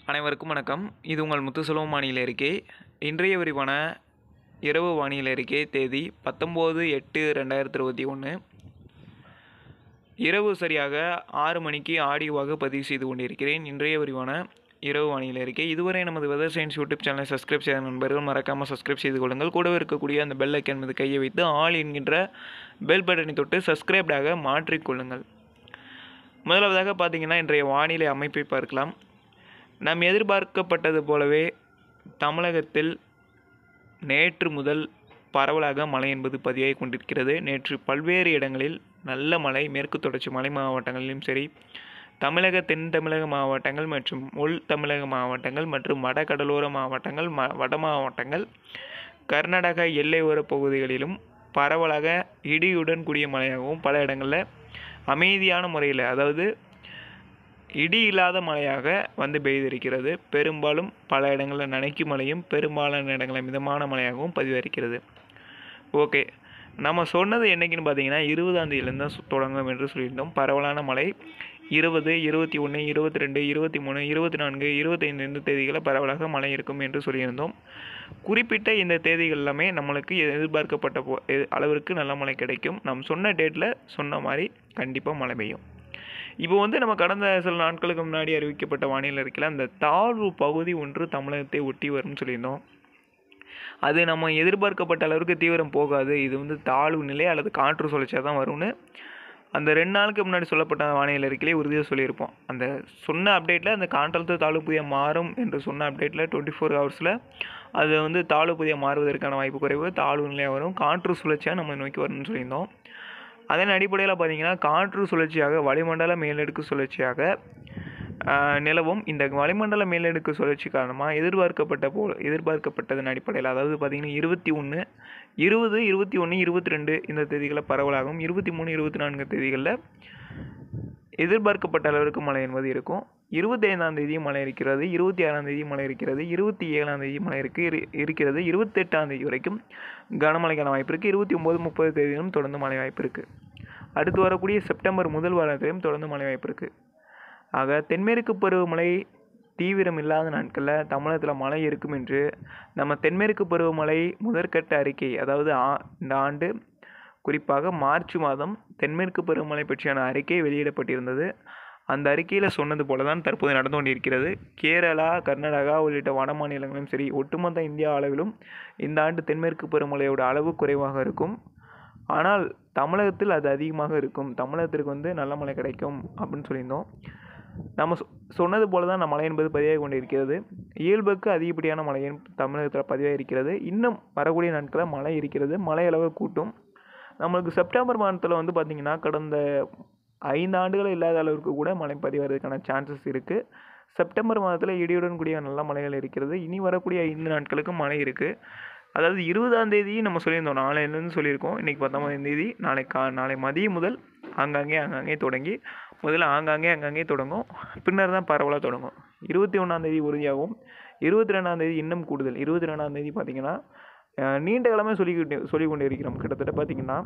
அனைவருக்கும் வணக்கம் இது உங்கள் முத்துசெல்வம் வானிலை அறிக்கை இன்றைய விரிவான இரவு வானிலை அறிக்கை தேதி பத்தொம்போது எட்டு ரெண்டாயிரத்தி இருபத்தி ஒன்று இரவு சரியாக ஆறு மணிக்கு ஆடியோவாக பதிவு செய்து கொண்டிருக்கிறேன் இன்றைய விரிவான இரவு வானிலை அறிக்கை இதுவரை நமது வெதர் சயின்ஸ் யூடியூப் சேனலை சப்ஸ்கிரைப் செய்த நண்பர்கள் மறக்காமல் சப்ஸ்கிரைப் செய்து கொள்ளுங்கள் கூடவே இருக்கக்கூடிய அந்த பெல் ஐக்கன் மீது கையை வைத்து ஆல் என்கின்ற பெல் பட்டனை தொட்டு சப்ஸ்கிரைப்டாக மாற்றிக்கொள்ளுங்கள் முதலாவதாக பார்த்தீங்கன்னா இன்றைய வானிலை அமைப்பை பார்க்கலாம் நாம் எதிர்பார்க்கப்பட்டது போலவே தமிழகத்தில் நேற்று முதல் பரவலாக மழை என்பது பதிவாகி கொண்டிருக்கிறது நேற்று பல்வேறு இடங்களில் நல்ல மழை மேற்கு தொடர்ச்சி மலை மாவட்டங்களிலும் சரி தமிழக தென் தமிழக மாவட்டங்கள் மற்றும் உள் தமிழக மாவட்டங்கள் மற்றும் வட கடலோர மாவட்டங்கள் ம வட மாவட்டங்கள் கர்நாடக எல்லையோர பகுதிகளிலும் பரவலாக இடியுடன் கூடிய மழையாகவும் பல இடங்களில் அமைதியான முறையில் அதாவது இடி இல்லாத மழையாக வந்து பெய்திருக்கிறது பெரும்பாலும் பல இடங்களில் நனைக்கும் மழையும் பெரும்பாலான இடங்களில் மிதமான மழையாகவும் பதிவாயிருக்கிறது ஓகே நம்ம சொன்னது என்னைக்குன்னு பார்த்தீங்கன்னா இருபதாம் தேதியிலேருந்து தான் சு- தொடங்கும் என்று சொல்லியிருந்தோம் பரவலான மழை இருபது இருபத்தி ஒன்று இருபத்தி ரெண்டு இருபத்தி மூணு இருபத்தி நான்கு இருபத்தைந்து இந்த தேதிகளில் பரவலாக மழை இருக்கும் என்று சொல்லியிருந்தோம் குறிப்பிட்ட இந்த தேதிகள் எல்லாமே நம்மளுக்கு எதிர்பார்க்கப்பட்ட போ எ- அளவிற்கு நல்ல மழை கிடைக்கும் நாம் சொன்ன டேட்டில் சொன்ன மாதிரி கண்டிப்பாக மழை பெய்யும் இப்போ வந்து நம்ம கடந்த சில நாட்களுக்கு முன்னாடி அறிவிக்கப்பட்ட வானிலை இருக்கையில் அந்த தாழ்வு பகுதி ஒன்று தமிழகத்தை ஒட்டி வரும்னு சொல்லியிருந்தோம் அது நம்ம எதிர்பார்க்கப்பட்ட அளவுக்கு தீவிரம் போகாது இது வந்து தாழ்வு நிலை அல்லது காற்று சுழற்சியாக தான் வரும்னு அந்த ரெண்டு நாளுக்கு முன்னாடி சொல்லப்பட்ட வானிலை அறிக்கையிலே உறுதியாக சொல்லியிருப்போம் அந்த சொன்ன அப்டேட்டில் அந்த காற்றழுத்த தாழ்வு புதிய மாறும் என்று சொன்ன அப்டேட்டில் டுவெண்ட்டி ஃபோர் ஹவர்ஸில் அது வந்து தாழ்வு புதிய மாறுவதற்கான வாய்ப்பு குறைவு தாழ்வு நிலையாக வரும் காற்று சுழற்சியாக நம்ம நோக்கி வரும்னு சொல்லியிருந்தோம் அதன் அடிப்படையில் பார்த்தீங்கன்னா காற்று சுழற்சியாக வளிமண்டல மேலடுக்கு சுழற்சியாக ஆஹ், நிலவும் இந்த வளிமண்டல மேலடுக்கு சுழற்சி காரணமாக எதிர்பார்க்கப்பட்ட போ எதிர்பார்க்கப்பட்டதன் அடிப்படையில் அதாவது பார்த்தீங்கன்னா இருபத்தி ஒன்று இருபது இருபத்தி ஒன்று இருபத்தி ரெண்டு இந்த தேதிகளில் பரவலாகவும் இருபத்தி மூணு இருபத்தி நான்கு தேதிகளில் எதிர்பார்க்கப்பட்ட அளவிற்கு மழை என்பது இருக்கும் இருபத்தைந்தாம் தேதி மழை இருக்கிறது இருபத்தி ஆறாம் தேதி மழை இருக்கிறது இருபத்தி ஏழாம் தேதி மழை இருக்கு இரு- இருக்கிறது இருபத்தெட்டாம் தேதி வரைக்கும் கனமழைக்கான வாய்ப்பு இருக்குது இருபத்தி ஒம்பது முப்பது தேதியிலும் தொடர்ந்து மழை வாய்ப்பு இருக்குது அடுத்து வரக்கூடிய செப்டம்பர் முதல் வாரத்திலும் தொடர்ந்து மழை வாய்ப்பு இருக்குது ஆக தென்மேற்கு பருவமழை தீவிரம் இல்லாத நாட்களில் தமிழகத்தில் மழை இருக்கும் என்று நம்ம தென்மேற்கு பருவமழை முதற்கட்ட அறிக்கை அதாவது ஆ- இந்த ஆண்டு குறிப்பாக மார்ச் மாதம் தென்மேற்கு பருவமழை பற்றியான அறிக்கை வெளியிடப்பட்டிருந்தது அந்த அறிக்கையில் சொன்னது போல தான் தற்போது நடந்து கொண்டிருக்கிறது கேரளா கர்நாடகா உள்ளிட்ட வட மாநிலங்களும் சரி ஒட்டுமொத்த இந்தியா அளவிலும் இந்த ஆண்டு தென்மேற்கு பருவமழையோட அளவு குறைவாக இருக்கும் ஆனால் தமிழகத்தில் அது அதிகமாக இருக்கும் தமிழகத்திற்கு வந்து நல்ல மழை கிடைக்கும் அப்படின்னு சொல்லியிருந்தோம் நம்ம சொ- சொன்னது போல தான் நம்ம மழை என்பது பதிவாகி கொண்டிருக்கிறது இயல்புக்கு அதிகப்படியான மழை தமிழகத்தில் பதிவாகி இருக்கிறது இன்னும் வரக்கூடிய நாட்களில் மழை இருக்கிறது மழை அளவு கூட்டும் நம்மளுக்கு செப்டம்பர் மாதத்தில் வந்து பார்த்திங்கன்னா கடந்த ஐந்து ஆண்டுகள் இல்லாத அளவுக்கு கூட மழை பதிவதற்கான சான்சஸ் இருக்குது செப்டம்பர் மாதத்தில் இடியுடன் கூடிய நல்ல மழைகள் இருக்கிறது இனி வரக்கூடிய ஐந்து நாட்களுக்கு மழை இருக்குது அதாவது இருபதாம் தேதி நம்ம சொல்லியிருந்தோம் நாளையிலேருந்து சொல்லியிருக்கோம் இன்றைக்கி பத்தொம்பதாம் தேதி நாளை கா நாளை மதியம் முதல் ஆங்காங்கே ஆங்காங்கே தொடங்கி முதல்ல ஆங்காங்கே ஆங்காங்கே தொடங்கும் பின்னர் தான் பரவலாக தொடங்கும் இருபத்தி ஒன்றாந்தேதி உறுதியாகவும் இருபத்தி ரெண்டாந்தேதி இன்னும் கூடுதல் இருபத்தி ரெண்டாந்தேதி பார்த்திங்கன்னா அஹ், நீண்ட காலமே சொல்லிக்கிட்டு சொல்லி கொண்டு இருக்கிறோம் கிட்டத்தட்ட பார்த்திங்கன்னா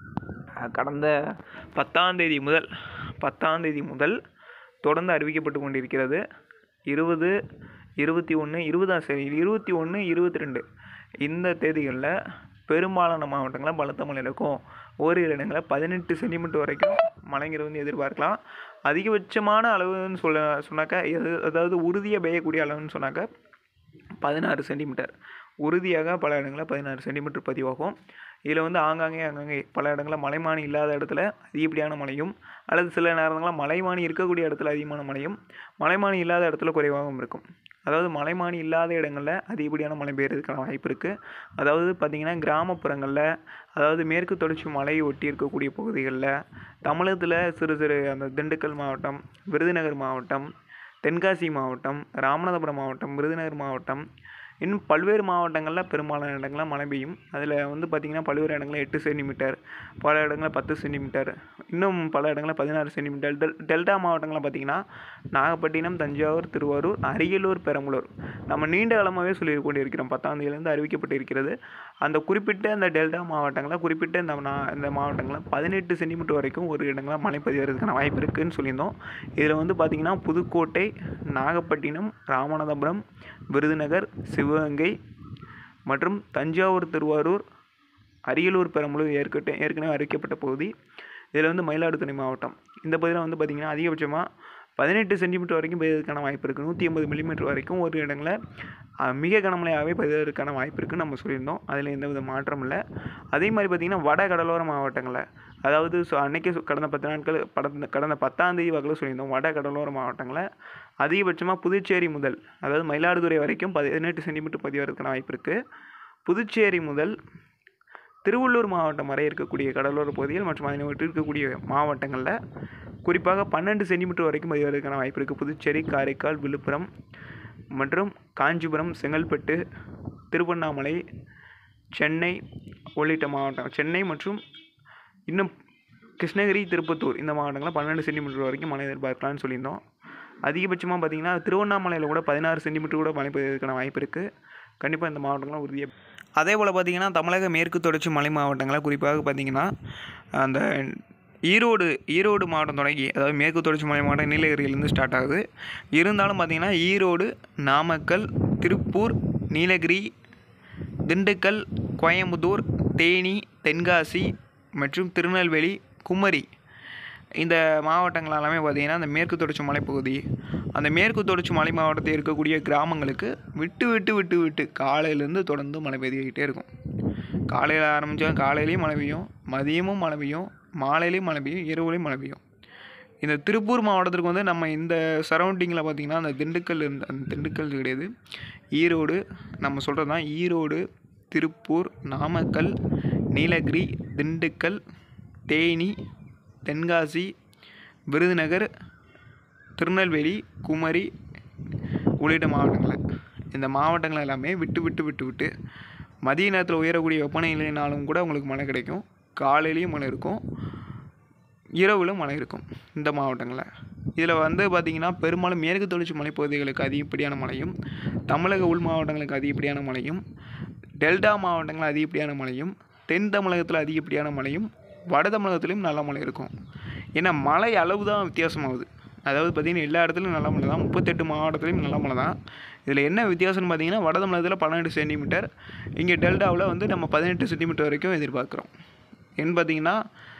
அஹ், கடந்த பத்தாம் தேதி முதல் பத்தாம் தேதி முதல் தொடர்ந்து அறிவிக்கப்பட்டு கொண்டிருக்கிறது இருபது இருபத்தி ஒன்று இருபதாம் சரி இருபத்தி ஒன்று இருபத்தி ரெண்டு இந்த தேதிகளில் பெரும்பாலான மாவட்டங்களில் பலத்த மழை இருக்கும் ஓரிரு இடங்களில் பதினெட்டு சென்டிமீட்டர் வரைக்கும் மழைங்கிறது வந்து எதிர்பார்க்கலாம் அதிகபட்சமான அளவுன்னு சொல்ல சொன்னாக்கா எது அதாவது உறுதியாக பெய்யக்கூடிய அளவுன்னு சொன்னாக்கா பதினாறு சென்டிமீட்டர் உறுதியாக பல இடங்களில் பதினாறு சென்டிமீட்டர் பதிவாகும் இதில் வந்து ஆங்காங்கே ஆங்காங்கே பல இடங்களில் மலைமானி இல்லாத இடத்துல அதிகப்படியான மழையும் அல்லது சில நேரங்களில் மலைமானி இருக்கக்கூடிய இடத்துல அதிகமான மழையும் மலைமானி இல்லாத இடத்துல குறைவாகவும் இருக்கும் அதாவது மலைமானி இல்லாத இடங்களில் அதிகப்படியான மழை பெய்யறதுக்கான வாய்ப்பு இருக்குது அதாவது பார்த்திங்கன்னா கிராமப்புறங்களில் அதாவது மேற்கு தொடர்ச்சி மலையை ஒட்டி இருக்கக்கூடிய பகுதிகளில் தமிழகத்தில் சிறு சிறு அந்த திண்டுக்கல் மாவட்டம் விருதுநகர் மாவட்டம் தென்காசி மாவட்டம் ராமநாதபுரம் மாவட்டம் விருதுநகர் மாவட்டம் இன்னும் பல்வேறு மாவட்டங்களில் பெரும்பாலான இடங்களில் மழை பெய்யும் அதில் வந்து பார்த்திங்கன்னா பல்வேறு இடங்களில் எட்டு சென்டிமீட்டர் பல இடங்களில் பத்து சென்டிமீட்டர் இன்னும் பல இடங்களில் பதினாறு சென்டிமீட்டர் டெல் டெல்டா மாவட்டங்களில் பார்த்திங்கன்னா நாகப்பட்டினம் தஞ்சாவூர் திருவாரூர் அரியலூர் பெரம்பலூர் நம்ம நீண்ட காலமாகவே சொல்லி கொண்டிருக்கிறோம் பத்தாம் தேதியிலேருந்து அறிவிக்கப்பட்டு இருக்கிறது அந்த குறிப்பிட்ட அந்த டெல்டா மாவட்டங்களில் குறிப்பிட்ட இந்த நா- இந்த மாவட்டங்களில் பதினெட்டு சென்டிமீட்டர் வரைக்கும் ஒரு இடங்களில் மழை பதிவதற்கான வாய்ப்பு இருக்குதுன்னு சொல்லியிருந்தோம் இதில் வந்து பார்த்திங்கன்னா புதுக்கோட்டை நாகப்பட்டினம் ராமநாதபுரம் விருதுநகர் சிவகங்கை மற்றும் தஞ்சாவூர் திருவாரூர் அரியலூர் பெரம்பலூர் ஏற்கட்ட ஏற்கனவே அறிவிக்கப்பட்ட பகுதி இதில் வந்து மயிலாடுதுறை மாவட்டம் இந்த பகுதியில் வந்து பார்த்திங்கன்னா அதிகபட்சமாக பதினெட்டு சென்டிமீட்டர் வரைக்கும் பெய்வதற்கான வாய்ப்பு இருக்குது நூற்றி ஐம்பது மில்லிமீட்டர் வரைக்கும் ஒரு இடங்களில் அஹ், மிக கனமழையாகவே பெய்வதற்கான வாய்ப்பு இருக்குன்னு நம்ம சொல்லியிருந்தோம் அதில் எந்த வித மாற்றம் இல்லை அதே மாதிரி பார்த்திங்கன்னா வட கடலோர மாவட்டங்களில் அதாவது ஸோ அன்னைக்கே சொ- கடந்த பத்து நாட்கள் படந்த கடந்த பத்தாம் தேதி வகையில் சொல்லியிருந்தோம் வட கடலோர மாவட்டங்களில் அதிகபட்சமாக புதுச்சேரி முதல் அதாவது மயிலாடுதுறை வரைக்கும் பதினெட்டு சென்டிமீட்டர் பதிவதற்கான வாய்ப்பு இருக்குது புதுச்சேரி முதல் திருவள்ளூர் மாவட்டம் வரை இருக்கக்கூடிய கடலோர பகுதிகள் மற்றும் அதனை ஒட்டி இருக்கக்கூடிய மாவட்டங்களில் குறிப்பாக பன்னெண்டு சென்டிமீட்டர் வரைக்கும் பதிவதற்கான வாய்ப்பு இருக்குது புதுச்சேரி காரைக்கால் விழுப்புரம் மற்றும் காஞ்சிபுரம் செங்கல்பட்டு திருவண்ணாமலை சென்னை உள்ளிட்ட மாவட்டம் சென்னை மற்றும் இன்னும் கிருஷ்ணகிரி திருப்பத்தூர் இந்த மாவட்டங்களில் பன்னெண்டு சென்டிமீட்டர் வரைக்கும் மழை எதிர்பார்க்கலாம்னு சொல்லியிருந்தோம் அதிகபட்சமாக பார்த்தீங்கன்னா திருவண்ணாமலையில் கூட பதினாறு சென்டிமீட்டர் கூட மழை பெய்வதற்கான வாய்ப்பு இருக்குது கண்டிப்பாக இந்த மாவட்டங்கள்லாம் உறுதியாக அதே போல் பார்த்தீங்கன்னா தமிழக மேற்கு தொடர்ச்சி மலை மாவட்டங்களில் குறிப்பாக பார்த்தீங்கன்னா அந்த ஈரோடு ஈரோடு மாவட்டம் தொடங்கி அதாவது மேற்கு தொடர்ச்சி மலை மாவட்டம் நீலகிரியிலேருந்து ஸ்டார்ட் ஆகுது இருந்தாலும் பார்த்தீங்கன்னா ஈரோடு நாமக்கல் திருப்பூர் நீலகிரி திண்டுக்கல் கோயம்புத்தூர் தேனி தென்காசி மற்றும் திருநெல்வேலி குமரி இந்த மாவட்டங்கள் எல்லாமே பார்த்திங்கன்னா அந்த மேற்கு தொடர்ச்சி மலைப்பகுதி அந்த மேற்கு தொடர்ச்சி மலை மாவட்டத்தில் இருக்கக்கூடிய கிராமங்களுக்கு விட்டு விட்டு விட்டு விட்டு காலையிலேருந்து தொடர்ந்து மழை பெய்துக்கிட்டே இருக்கும் காலையில் ஆரம்பித்தா காலையிலையும் மழை பெய்யும் மதியமும் மழை பெய்யும் மாலையிலையும் மழை பெய்யும் இரவுலையும் மழை பெய்யும் இந்த திருப்பூர் மாவட்டத்திற்கு வந்து நம்ம இந்த சரௌண்டிங்கில் பார்த்திங்கன்னா அந்த திண்டுக்கல் இருந்த அந்த திண்டுக்கல் கிடையாது ஈரோடு நம்ம சொல்கிறது தான் ஈரோடு திருப்பூர் நாமக்கல் நீலகிரி திண்டுக்கல் தேனி தென்காசி விருதுநகர் திருநெல்வேலி குமரி உள்ளிட்ட மாவட்டங்கள் இந்த மாவட்டங்கள் எல்லாமே விட்டு விட்டு விட்டு விட்டு மதிய நேரத்தில் உயரக்கூடிய வெப்பநிலைனாலும் கூட உங்களுக்கு மழை கிடைக்கும் காலையிலையும் மழை இருக்கும் இரவிலும் மழை இருக்கும் இந்த மாவட்டங்களில் இதில் வந்து பார்த்திங்கன்னா பெரும்பாலும் மேற்கு தொடர்ச்சி மலைப்பகுதிகளுக்கு அதிகப்படியான மழையும் தமிழக உள் மாவட்டங்களுக்கு அதிகப்படியான மழையும் டெல்டா மாவட்டங்களில் அதிகப்படியான மழையும் தென் தமிழகத்தில் அதிகப்படியான மழையும் வட தமிழகத்துலேயும் நல்ல மழை இருக்கும் ஏன்னா மழை அளவு தான் வித்தியாசமாகுது அதாவது பார்த்திங்கன்னா எல்லா இடத்துலையும் நல்ல மழை தான் முப்பத்தெட்டு மாவட்டத்துலேயும் நல்ல மழை தான் இதில் என்ன வித்தியாசம்னு பார்த்தீங்கன்னா வட தமிழகத்தில் பன்னெண்டு சென்டிமீட்டர் இங்கே டெல்டாவில் வந்து நம்ம பதினெட்டு சென்டிமீட்டர் வரைக்கும் எதிர்பார்க்குறோம் ஏன்னு பார்த்தீங்கன்னா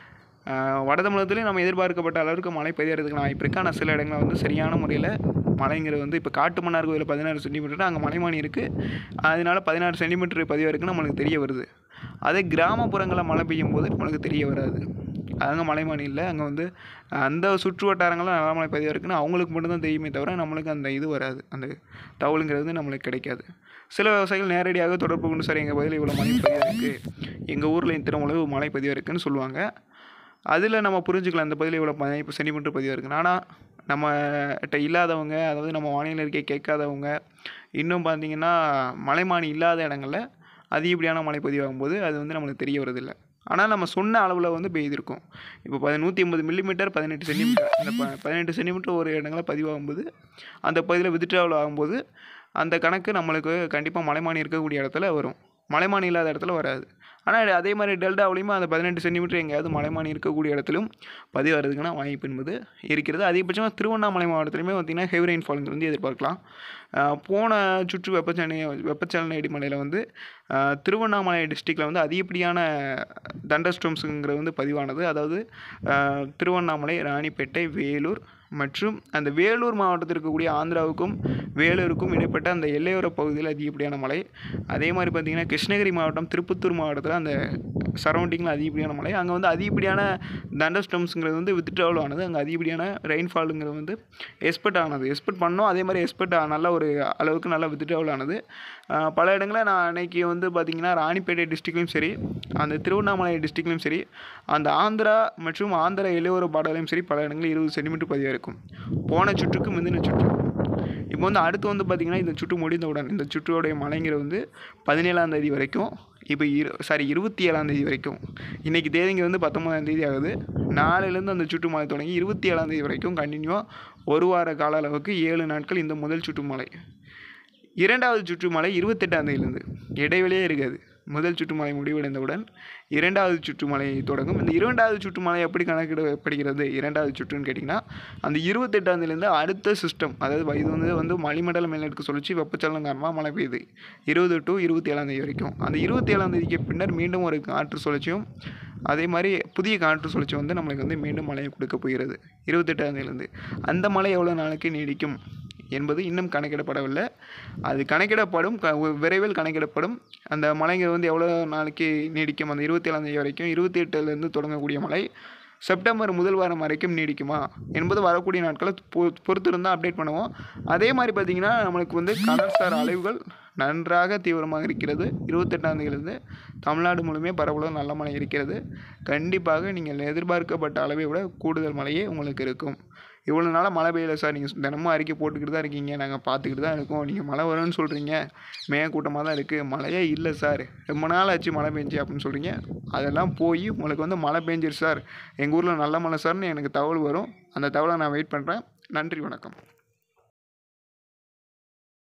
ஆஹ், வட தமிழகத்துலேயும் நம்ம எதிர்பார்க்கப்பட்ட அளவுக்கு மழை பெய்யறதுக்கான வாய்ப்பு இருக்குது ஆனால் சில இடங்களில் வந்து சரியான முறையில் மழைங்கிறது வந்து இப்போ காட்டு மன்னார் கோயிலில் பதினாறு சென்டிமீட்டர் அங்கே மலைமானி இருக்குது அதனால பதினாறு சென்டிமீட்டர் பதிவாக இருக்குன்னு நம்மளுக்கு தெரிய வருது அதே கிராமப்புறங்களில் மழை பெய்யும் போது நம்மளுக்கு தெரிய வராது அங்கே மலைமானி இல்லை அங்கே வந்து அந்த சுற்று வட்டாரங்களில் நல்ல மழை பதிவாக இருக்குன்னு அவங்களுக்கு மட்டும்தான் தெரியுமே தவிர நம்மளுக்கு அந்த இது வராது அந்த தகவலுங்கிறது நம்மளுக்கு கிடைக்காது சில விவசாயிகள் நேரடியாக தொடர்பு கொண்டு சார் எங்கள் பகுதியில் இவ்வளோ மழை பதிவாக இருக்குது எங்கள் ஊரில் இத்தனை அளவு மழை பதிவாக இருக்குன்னு சொல்லுவாங்க அதில் நம்ம புரிஞ்சுக்கலாம் இந்த பகுதியில் இவ்வளோ மழை இப்போ சென்டிமீட்டர் பதிவாக இருக்குன்னு ஆனால் நம்மகிட்ட இல்லாதவங்க அதாவது நம்ம வானிலை இருக்கை கேட்காதவங்க இன்னும் பார்த்தீங்கன்னா மலைமானி இல்லாத இடங்களில் அதிகப்படியான மழை பதிவாகும்போது அது வந்து நம்மளுக்கு தெரிய வரதில்லை ஆனால் நம்ம சொன்ன அளவில் வந்து பெய்திருக்கும் இப்போ பதி நூற்றி ஐம்பது மில்லிமீட்டர் பதினெட்டு சென்டிமீட்டர் அந்த ப பதினெட்டு சென்டிமீட்டர் ஒரு இடங்களில் பதிவாகும்போது அந்த பகுதியில் வித்ட்ராவல் ஆகும்போது அந்த கணக்கு நம்மளுக்கு கண்டிப்பாக மலைமானி இருக்கக்கூடிய இடத்துல வரும் மலைமானி இல்லாத இடத்துல வராது ஆனால் அதே மாதிரி டெல்டாவிலையுமே அந்த பதினெட்டு சென்டிமீட்டர் எங்கேயாவது மலைமானி இருக்கக்கூடிய இடத்திலும் பதிவாகிறதுக்கான வாய்ப்பு என்பது இருக்கிறது அதிகபட்சமாக திருவண்ணாமலை மாவட்டத்திலுமே பார்த்திங்கன்னா ஹெவி ரெயின்ஃபால் வந்து எதிர்பார்க்கலாம் ஆஹ் போன சுற்று வெப்பச்சலனை வெப்பச்சலன இடிமலையில் வந்து ஆஹ் திருவண்ணாமலை டிஸ்ட்ரிக்டில் வந்து அதிகப்படியான தண்டர்ஸ்டோம்ஸுங்கிறது வந்து பதிவானது அதாவது ஆஹ் திருவண்ணாமலை ராணிப்பேட்டை வேலூர் மற்றும் அந்த வேலூர் மாவட்டத்தில் இருக்கக்கூடிய ஆந்திராவுக்கும் வேலூருக்கும் இடைப்பட்ட அந்த எல்லையோர பகுதியில் அதிகப்படியான மழை அதே மாதிரி பார்த்திங்கன்னா கிருஷ்ணகிரி மாவட்டம் திருப்பத்தூர் மாவட்டத்தில் அந்த சரௌண்டிங்கில் அதிகப்படியான மழை அங்கே வந்து அதிகப்படியான தண்டர்ஸ்டம்ஸுங்கிறது வந்து வித்ட்ராவல் ஆனது அங்கே அதிகப்படியான ரெயின்ஃபாலுங்கிறது வந்து எக்ஸ்பெக்ட் ஆனது எக்ஸ்பெக்ட் பண்ணோம் அதே மாதிரி எக்ஸ்பெக்ட் நல்ல ஒரு அளவுக்கு நல்ல வித்ட்ராவல் ஆனது ஆஹ் பல இடங்களில் நான் அன்னைக்கு வந்து பார்த்திங்கன்னா ராணிப்பேட்டை டிஸ்ட்ரிக்ட்லையும் சரி அந்த திருவண்ணாமலை டிஸ்ட்ரிக்ட்லையும் சரி அந்த ஆந்திரா மற்றும் ஆந்திரா எல்லையோர பாடலையும் சரி பல இடங்களில் இருபது சென்டிமீட்டர் பதிவாக இருக்கும் போன சுற்றுக்கு முந்தின சுற்று இப்போ வந்து அடுத்து வந்து பார்த்திங்கன்னா இந்த சுற்று முடிந்தவுடன் இந்த சுற்றுடைய மழைங்கிறது வந்து பதினேழாம் தேதி வரைக்கும் இப்போ இரு சாரி இருபத்தி ஏழாம் தேதி வரைக்கும் இன்றைக்கி தேதிங்க வந்து பத்தொம்பதாம் தேதி ஆகுது நாளையிலேருந்து அந்த சுற்று மழை தொடங்கி இருபத்தி ஏழாம் தேதி வரைக்கும் கண்டினியூவாக ஒரு வார கால அளவுக்கு ஏழு நாட்கள் இந்த முதல் சுற்று மழை இரண்டாவது சுற்றுமலை இருபத்தெட்டாம் தேதியிலிருந்து இடைவெளியே இருக்காது முதல் சுற்றுமலை முடிவடைந்தவுடன் இரண்டாவது சுற்றுமலை தொடங்கும் இந்த இரண்டாவது சுற்றுமலை எப்படி கணக்கிடப்படுகிறது இரண்டாவது சுற்றுன்னு கேட்டிங்கன்னா அந்த இருபத்தெட்டாம் தேதியிலேருந்து அடுத்த சிஸ்டம் அதாவது இது வந்து வந்து வளிமண்டல மேலடுக்கு சுழற்சி வெப்பச்சலனம் காரணமாக மழை பெய்யுது இருபது டு இருபத்தி ஏழாம் தேதி வரைக்கும் அந்த இருபத்தி ஏழாம் தேதிக்கு பின்னர் மீண்டும் ஒரு காற்று சுழற்சியும் அதே மாதிரி புதிய காற்று சுழற்சி வந்து நம்மளுக்கு வந்து மீண்டும் மழையை கொடுக்க போகிறது இருபத்தெட்டாம் தேதியிலேருந்து அந்த மழை எவ்வளோ நாளைக்கு நீடிக்கும் என்பது இன்னும் கணக்கிடப்படவில்லை அது கணக்கிடப்படும் க விரைவில் கணக்கிடப்படும் அந்த மழைங்க வந்து எவ்வளோ நாளைக்கு நீடிக்கும் அந்த இருபத்தி ஏழாம் தேதி வரைக்கும் இருபத்தி எட்டுலேருந்து தொடங்கக்கூடிய மழை செப்டம்பர் முதல் வாரம் வரைக்கும் நீடிக்குமா என்பது வரக்கூடிய நாட்களை பொ பொறுத்திருந்தால் அப்டேட் பண்ணுவோம் அதே மாதிரி பார்த்திங்கன்னா நம்மளுக்கு வந்து கடல்சார் அலைவுகள் நன்றாக தீவிரமாக இருக்கிறது இருபத்தெட்டாம் தேதியிலிருந்து தமிழ்நாடு முழுமே பரவலாக நல்ல மழை இருக்கிறது கண்டிப்பாக நீங்கள் எதிர்பார்க்கப்பட்ட அளவை விட கூடுதல் மழையே உங்களுக்கு இருக்கும் இவ்வளோ நாளாக மழை பெய்யல சார் நீங்கள் தினமும் அறிக்கை போட்டுக்கிட்டு தான் இருக்கீங்க நாங்கள் பார்த்துக்கிட்டு தான் இருக்கோம் நீங்கள் மழை வரும்னு சொல்கிறீங்க மேகக்கூட்டமாக தான் இருக்குது மழையே இல்லை சார் ரொம்ப நாள் ஆச்சு மழை பெஞ்சு அப்படின்னு சொல்கிறீங்க அதெல்லாம் போய் உங்களுக்கு வந்து மழை பெஞ்சிரு சார் எங்கள் ஊரில் நல்ல மழை சார்னு எனக்கு தகவல் வரும் அந்த தகவலை நான் வெயிட் பண்ணுறேன் நன்றி வணக்கம்